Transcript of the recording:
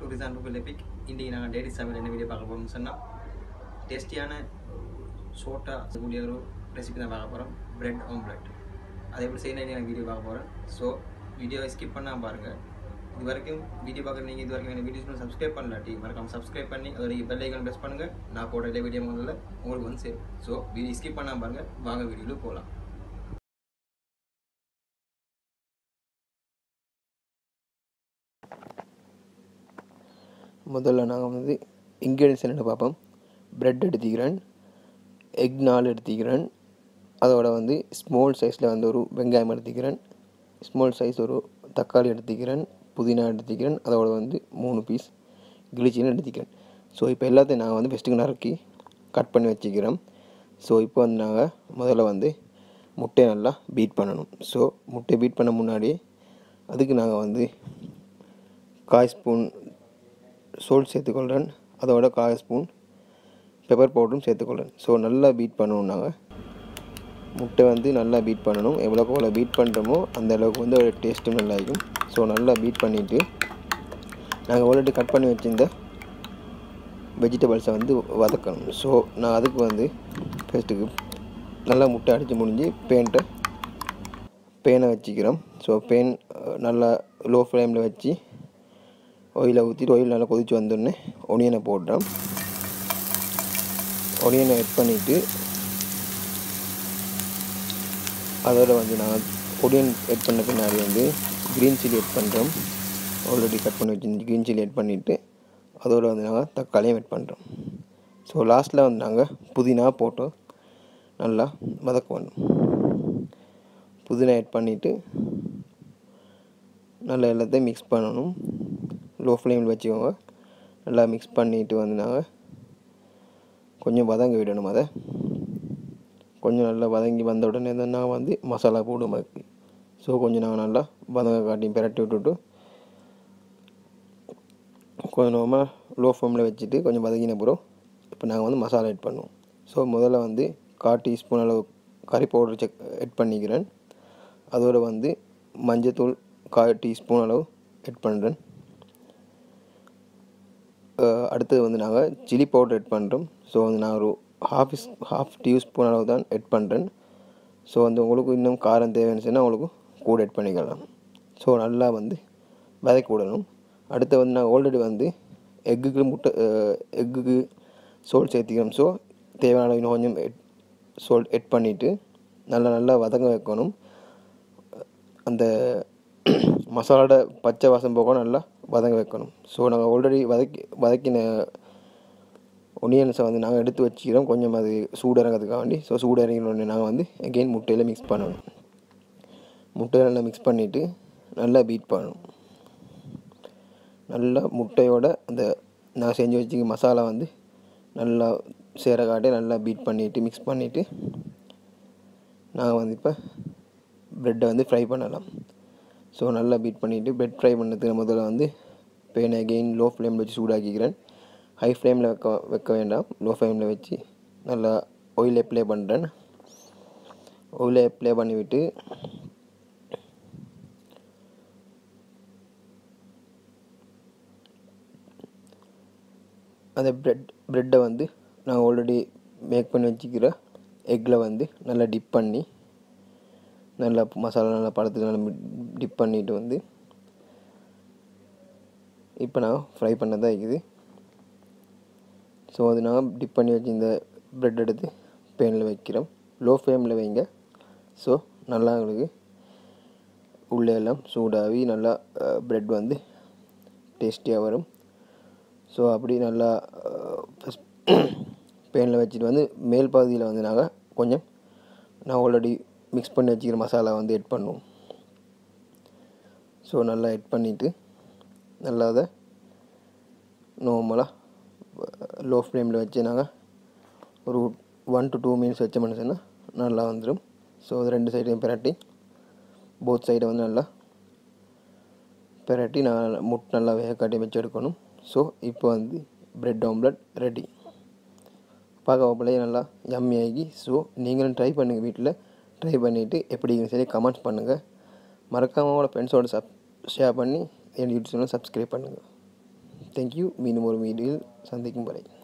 Rizan ருபில் Epic இன்றைக்கி நாங்கள் daddy சமையல் என்ன வீடியோ பார்க்க போகிறோம்னு சொன்னால் டேஸ்டியான சோட்டா கூடிய ஒரு ரெசிபி தான் பார்க்க போகிறோம் பிரெட் ஆம்லெட் அதை எப்படி செய்யணும் நான் வீடியோ பார்க்க போகிறேன் ஸோ வீடியோவை ஸ்கிப் பண்ணாமல் பாருங்கள் இது வரைக்கும் வீடியோ பார்க்குற நீங்கள் இது வரைக்கும் எனக்கு வீடியோஸ் சப்ஸ்கிரைப் பண்ணலாட்டி மறக்காம சப்ஸ்கிரைப் பண்ணி அதோட பெல் ஐக்கான் ப்ரெஸ் பண்ணுங்கள் நான் போடுற வீடியோ முதல்ல உங்களுக்கு வந்து சேரும் ஸோ வீடியோ ஸ்கிப் பண்ணாமல் பாருங்கள் வாங்க வீடியோவில் போகலாம் முதல்ல நாங்கள் வந்து இன்க்ரீடியன்ஸ் என்னென்னு பார்ப்போம் ப்ரெட் எடுத்துக்கிறேன் எக் நாலு எடுத்துக்கிறேன் அதோட வந்து ஸ்மால் சைஸில் வந்து ஒரு வெங்காயம் எடுத்துக்கிறேன் ஸ்மால் சைஸ் ஒரு தக்காளி எடுத்துக்கிறேன் புதினா எடுத்துக்கிறேன் அதோட வந்து மூணு பீஸ் கிளிச்சின்னு எடுத்துக்கிறேன் ஸோ இப்போ எல்லாத்தையும் நாங்கள் வந்து ஃபஸ்ட்டுக்கு நறுக்கி கட் பண்ணி வச்சுக்கிறோம் ஸோ இப்போ வந்து நாங்கள் முதல்ல வந்து முட்டையை நல்லா பீட் பண்ணணும் ஸோ முட்டையை பீட் பண்ண முன்னாடி அதுக்கு நாங்கள் வந்து காய் ஸ்பூன் சோல்ட் சேர்த்துக்கொள்கிறேன் அதோட கால் ஸ்பூன் பெப்பர் பவுடரும் சேர்த்துக்கொள்கிறேன் ஸோ நல்லா பீட் பண்ணணும் நாங்கள் முட்டை வந்து நல்லா பீட் பண்ணணும் எவ்வளோக்கு எவ்வளோ பீட் பண்ணுறோமோ அந்த அளவுக்கு வந்து ஒரு டேஸ்ட்டும் நல்லா இருக்கும் ஸோ நல்லா பீட் பண்ணிவிட்டு நாங்கள் ஆல்ரெடி கட் பண்ணி வச்சுருந்த வெஜிடபிள்ஸை வந்து வதக்கணும் ஸோ நான் அதுக்கு வந்து ஃபஸ்ட்டுக்கு நல்லா முட்டை அடித்து முடிஞ்சு பேண்ட்டை பேனை வச்சுக்கிறோம் ஸோ பேன் நல்லா லோ ஃப்ளேமில் வச்சு ஆயிலை ஊற்றிட்டு ஆயில் நல்லா கொதித்து வந்தோடனே ஒனியனை போடுறோம் ஒனியனை ஆட் பண்ணிவிட்டு அதோட வந்து நான் ஒனியன் ஆட் பண்ண பின்னாடி வந்து க்ரீன் சில்லி ஆட் பண்ணுறோம் ஆல்ரெடி கட் பண்ணி வச்சு க்ரீன் சில்லி ஆட் பண்ணிவிட்டு அதோட வந்து நாங்கள் தக்காளியும் ஆட் பண்ணுறோம் ஸோ லாஸ்ட்டில் வந்து நாங்கள் புதினா போட்டு நல்லா வதக்குவோம் புதினா ஆட் பண்ணிவிட்டு நல்லா எல்லாத்தையும் மிக்ஸ் பண்ணணும் லோ ஃப்ளேமில் வச்சுக்கோங்க நல்லா மிக்ஸ் பண்ணிவிட்டு வந்து நாங்கள் கொஞ்சம் வதங்க விடணும் அதை கொஞ்சம் நல்லா வதங்கி வந்த உடனே தான் நான் வந்து மசாலா போடுவோம் அதுக்கு ஸோ கொஞ்சம் நாங்கள் நல்லா வதங்க காட்டி பிரட்டி விட்டுட்டு கொஞ்சம் நேரமாக லோ ஃப்ளேமில் வச்சுட்டு கொஞ்சம் வதங்கின பிறகு இப்போ நாங்கள் வந்து மசாலா ஆட் பண்ணுவோம் ஸோ முதல்ல வந்து கால் டீஸ்பூன் அளவு கறி பவுடர் செக் ஆட் பண்ணிக்கிறேன் அதோடு வந்து மஞ்சத்தூள் கால் டீஸ்பூன் அளவு ஆட் பண்ணுறேன் அடுத்தது வந்து நாங்கள் சில்லி பவுடர் ஆட் பண்ணுறோம் ஸோ வந்து நான் ஒரு ஹாஃப் ஹாஃப் டீஸ்பூன் அளவு தான் ஆட் பண்ணுறேன் ஸோ வந்து உங்களுக்கு இன்னும் காரம் தேவைன்னு சொன்னால் உங்களுக்கு கூட ஆட் பண்ணிக்கலாம் ஸோ நல்லா வந்து வதக்கி விடணும் அடுத்து வந்து நான் ஆல்ரெடி வந்து எக்குக்கு முட்டை எக்குக்கு சோல் சேர்த்திக்கிறோம் ஸோ தேவையான அளவு இன்னும் கொஞ்சம் சோல் எட் பண்ணிவிட்டு நல்லா நல்லா வதங்க வைக்கணும் அந்த மசாலோட பச்சை வாசம் போக நல்லா வதங்க வைக்கணும் ஸோ நாங்கள் ஆல்ரெடி வதக்கி வதக்கின ஒனியன்ஸை வந்து நாங்கள் எடுத்து வச்சுக்கிறோம் கொஞ்சம் அது சூடு இறங்கிறதுக்காக வேண்டி ஸோ சூடு இறங்கினோடனே நாங்கள் வந்து எகெயின் முட்டையில் மிக்ஸ் பண்ணணும் முட்டையில் நல்லா மிக்ஸ் பண்ணிவிட்டு நல்லா பீட் பண்ணணும் நல்லா முட்டையோட அந்த நான் செஞ்சு வச்சுக்க மசாலா வந்து நல்லா சேர காட்டி நல்லா பீட் பண்ணிவிட்டு மிக்ஸ் பண்ணிவிட்டு நாங்கள் வந்து இப்போ ப்ரெட்டை வந்து ஃப்ரை பண்ணலாம் ஸோ நல்லா பீட் பண்ணிவிட்டு ப்ரெட் ஃப்ரை பண்ணதுக்கு முதல்ல வந்து பேனை அகெயின் லோ ஃப்ளேமில் வச்சு சூடாக்கிக்கிறேன் ஹை ஃப்ளேமில் வைக்க வைக்க வேண்டாம் லோ ஃப்ளேமில் வச்சு நல்லா ஆயில் அப்ளை பண்ணுறேன் ஆயில் அப்ளை பண்ணிவிட்டு அந்த ப்ரெட் ப்ரெட்டை வந்து நான் ஆல்ரெடி மேக் பண்ணி வச்சுக்கிற எக்கில் வந்து நல்லா டிப் பண்ணி நல்லா மசாலா நல்லா பழத்துக்கு நல்லா டிப் பண்ணிவிட்டு வந்து இப்போ நான் ஃப்ரை பண்ணதான் இருக்குது ஸோ அது நான் டிப் பண்ணி வச்சு இந்த ப்ரெட் எடுத்து பேனில் வைக்கிறோம் லோ ஃப்ளேமில் வைங்க ஸோ நல்லா உங்களுக்கு உள்ளே எல்லாம் சூடாகி நல்லா ப்ரெட் வந்து டேஸ்டியாக வரும் ஸோ அப்படி நல்லா ஃபஸ்ட் பேனில் வச்சுட்டு வந்து மேல் பகுதியில் வந்து நாங்கள் கொஞ்சம் நான் ஆல்ரெடி மிக்ஸ் பண்ணி வச்சுக்கிற மசாலா வந்து எட் பண்ணுவோம் ஸோ நல்லா எட் பண்ணிவிட்டு நல்லா அதை நார்மலாக லோ ஃப்ளேமில் வச்சு நாங்கள் ஒரு ஒன் டு டூ மினிட்ஸ் வச்ச மனுஷன்னா நல்லா வந்துடும் ஸோ அது ரெண்டு சைடையும் பிரட்டி போத் சைடை வந்து நல்லா பிரட்டி நான் முட்டை நல்லா வேக காட்டி வச்சு எடுக்கணும் ஸோ இப்போ வந்து ப்ரெட் ஆம்லெட் ரெடி பார்க்க பிள்ளைய நல்லா யம்மி ஆகி ஸோ நீங்களும் ட்ரை பண்ணுங்கள் வீட்டில் ட்ரை பண்ணிவிட்டு எப்படின்னு சொல்லி கமெண்ட்ஸ் பண்ணுங்கள் மறக்காமல் உங்களோட ஃப்ரெண்ட்ஸோட சப் ஷேர் பண்ணி என் யூடியூப் சேனல் சப்ஸ்கிரைப் பண்ணுங்கள் தேங்க்யூ மீண்டும் ஒரு வீடியோவில் சந்திக்கும் வரை